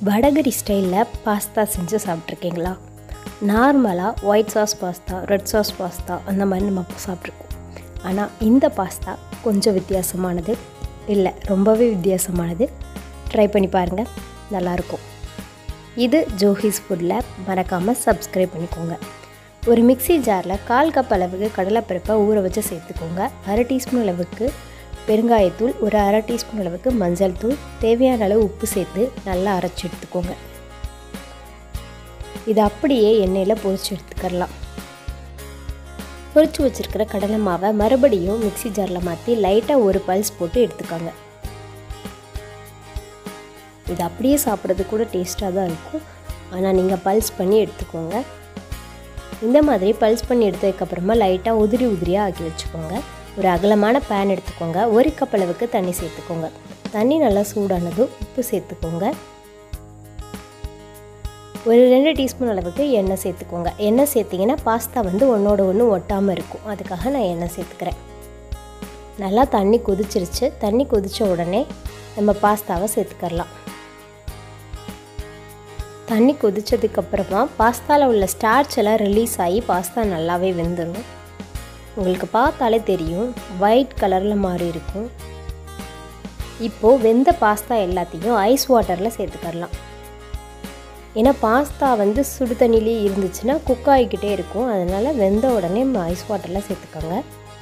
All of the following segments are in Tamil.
வடகரி ஸ்டைலில் பாஸ்தா செஞ்சு சாப்பிட்ருக்கீங்களா நார்மலாக white sauce pasta red sauce pasta அந்த மாதிரி நம்ம சாப்பிட்ருக்கோம் ஆனால் இந்த பாஸ்தா கொஞ்சம் வித்தியாசமானது இல்லை ரொம்பவே வித்தியாசமானது ட்ரை பண்ணி பாருங்கள் நல்லாயிருக்கும் இது ஜோஹிஸ் ஃபுட்டில் மறக்காமல் சப்ஸ்கிரைப் பண்ணிக்கோங்க ஒரு மிக்ஸி ஜாரில் கால் கப் அளவுக்கு கடலைப்பருப்பை ஊற வச்சு சேர்த்துக்கோங்க அரை டீஸ்பூன் அளவுக்கு பெருங்காயத்தூள் ஒரு அரை டீஸ்பூன் அளவுக்கு மஞ்சள் தூள் தேவையான அளவு உப்பு சேர்த்து நல்லா அரைச்சி எடுத்துக்கோங்க இது அப்படியே எண்ணெயில் பொரிச்சு எடுத்துக்கலாம் பொரிச்சு வச்சுருக்கிற கடலை மாவை மறுபடியும் மிக்ஸி ஜாரில் மாற்றி லைட்டாக ஒரு பல்ஸ் போட்டு எடுத்துக்கோங்க இது அப்படியே சாப்பிட்றது கூட டேஸ்ட்டாக தான் இருக்கும் ஆனால் நீங்கள் பல்ஸ் பண்ணி எடுத்துக்கோங்க இந்த மாதிரி பல்ஸ் பண்ணி எடுத்ததுக்கப்புறமா லைட்டாக உதிரி உதிரியாக ஆக்கி வச்சுக்கோங்க ஒரு அகலமான பேன் எடுத்துக்கோங்க ஒரு கப் அளவுக்கு தண்ணி சேர்த்துக்கோங்க தண்ணி நல்லா சூடானதும் உப்பு சேர்த்துக்கோங்க ஒரு ரெண்டு டீஸ்பூன் அளவுக்கு எண்ணெய் சேர்த்துக்கோங்க எண்ணெய் சேர்த்திங்கன்னா பாஸ்தா வந்து ஒன்றோட ஒன்று ஒட்டாமல் இருக்கும் அதுக்காக நான் எண்ணெய் சேர்த்துக்கிறேன் நல்லா தண்ணி கொதிச்சிருச்சு தண்ணி கொதித்த உடனே நம்ம பாஸ்தாவை சேர்த்துக்கரலாம் தண்ணி கொதித்ததுக்கப்புறமா பாஸ்தாவில் உள்ள ஸ்டார்ச் எல்லாம் ரிலீஸ் ஆகி பாஸ்தா நல்லாவே வெந்துடும் உங்களுக்கு பார்த்தாலே தெரியும் ஒயிட் கலரில் மாறி இருக்கும் இப்போது வெந்த பாஸ்தா எல்லாத்தையும் ஐஸ் வாட்டரில் சேர்த்துக்கரலாம் ஏன்னா பாஸ்தா வந்து சுடு தண்ணிலே இருந்துச்சுன்னா குக் ஆகிக்கிட்டே இருக்கும் அதனால் வெந்த உடனே ஐஸ் வாட்டரில் சேர்த்துக்கோங்க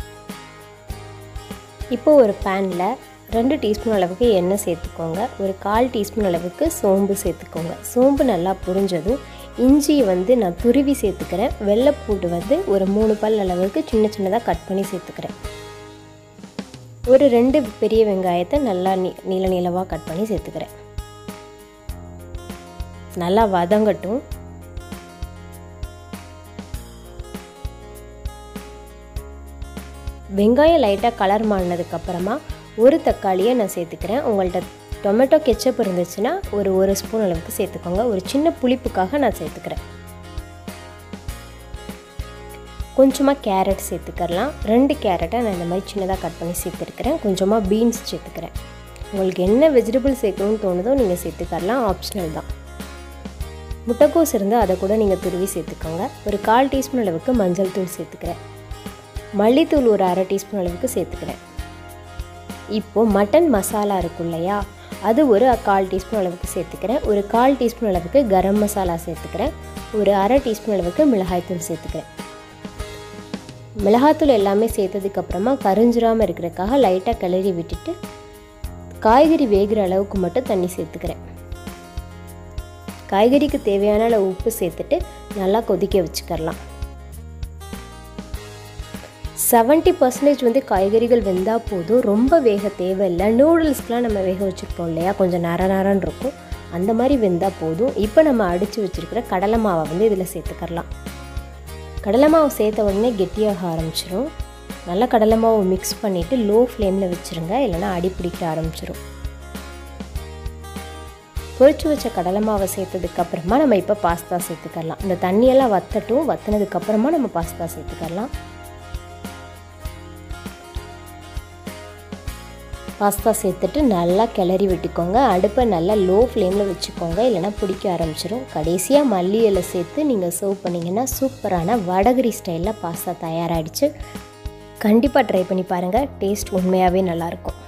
இப்போ ஒரு பேனில் ரெண்டு டீஸ்பூன் அளவுக்கு எண்ணெய் சேர்த்துக்கோங்க ஒரு கால் டீஸ்பூன் அளவுக்கு சோம்பு சேர்த்துக்கோங்க சோம்பு நல்லா புரிஞ்சதும் இஞ்சியை வந்து நான் துருவி சேர்த்துக்கிறேன் வெள்ளைப்பூண்டு வந்து ஒரு மூணு பல் அளவுக்கு சின்ன சின்னதாக கட் பண்ணி சேர்த்துக்கிறேன் ஒரு ரெண்டு பெரிய வெங்காயத்தை நல்லா நீ நீள நீளமாக கட் பண்ணி சேர்த்துக்கிறேன் நல்லா வதங்கட்டும் வெங்காயம் லைட்டாக கலர் மாறினதுக்கப்புறமா ஒரு தக்காளியை நான் சேர்த்துக்கிறேன் உங்கள்கிட்ட டொமேட்டோ கெச்சப் இருந்துச்சுன்னா ஒரு ஒரு ஸ்பூன் அளவுக்கு சேர்த்துக்கோங்க ஒரு சின்ன புளிப்புக்காக நான் சேர்த்துக்கிறேன் கொஞ்சமாக கேரட் சேர்த்துக்கலாம் ரெண்டு கேரட்டை நான் இந்த மாதிரி சின்னதாக கட் பண்ணி சேர்த்துருக்கிறேன் கொஞ்சமாக பீன்ஸ் சேர்த்துக்கிறேன் உங்களுக்கு என்ன வெஜிடபிள் சேர்க்கணும்னு தோணுதோ நீங்கள் சேர்த்துக்கலாம் ஆப்ஷனல் தான் முட்டைக்கோஸ் இருந்தால் அதை கூட நீங்கள் துருவி சேர்த்துக்கோங்க ஒரு கால் டீஸ்பூன் அளவுக்கு மஞ்சள் தூள் சேர்த்துக்கிறேன் மல்லித்தூள் ஒரு அரை டீஸ்பூன் அளவுக்கு சேர்த்துக்கிறேன் இப்போது மட்டன் மசாலா இருக்கும் இல்லையா அது ஒரு கால் டீஸ்பூன் அளவுக்கு சேர்த்துக்கிறேன் ஒரு கால் டீஸ்பூன் அளவுக்கு கரம் மசாலா சேர்த்துக்கிறேன் ஒரு அரை டீஸ்பூன் அளவுக்கு மிளகாய்த்தூள் சேர்த்துக்கிறேன் மிளகாத்தூள் எல்லாமே சேர்த்ததுக்கப்புறமா கரிஞ்சிராமல் இருக்கிறதுக்காக லைட்டாக கிளறி விட்டுட்டு காய்கறி வேகிற அளவுக்கு மட்டும் தண்ணி சேர்த்துக்கிறேன் காய்கறிக்கு தேவையான அளவு உப்பு சேர்த்துட்டு நல்லா கொதிக்க வச்சுக்கரலாம் செவன்ட்டி பர்சன்டேஜ் வந்து காய்கறிகள் வெந்தால் போதும் ரொம்ப வேக தேவையில்லை நூடுல்ஸ்க்கெலாம் நம்ம வேக வச்சுருப்போம் இல்லையா கொஞ்சம் நர நரன்னு இருக்கும் அந்த மாதிரி வெந்தால் போதும் இப்போ நம்ம அடித்து வச்சுருக்கிற கடலை மாவை வந்து இதில் சேர்த்துக்கரலாம் கடலை மாவு சேர்த்த உடனே கெட்டியாக ஆரம்பிச்சிடும் நல்லா கடலை மாவு மிக்ஸ் பண்ணிவிட்டு லோ ஃப்ளேமில் வச்சுருங்க இல்லைனா அடி பிடிக்க ஆரம்பிச்சிடும் பொரிச்சு வச்ச கடலை மாவை சேர்த்ததுக்கப்புறமா நம்ம இப்போ பாஸ்தா சேர்த்துக்கலாம் இந்த தண்ணியெல்லாம் வத்தட்டும் வத்தினதுக்கப்புறமா நம்ம பாஸ்தா சேர்த்துக்கலாம் பாஸ்தா சேர்த்துட்டு நல்லா கிளறி விட்டுக்கோங்க அடுப்பை நல்லா லோ ஃப்ளேமில் வச்சுக்கோங்க இல்லைனா பிடிக்க ஆரம்பிச்சிடும் கடைசியாக மல்லி இலை சேர்த்து நீங்கள் சர்வ் பண்ணிங்கன்னா சூப்பரான வடகரி ஸ்டைலில் பாஸ்தா தயாராகிடுச்சு கண்டிப்பாக ட்ரை பண்ணி பாருங்கள் டேஸ்ட் உண்மையாகவே நல்லாயிருக்கும்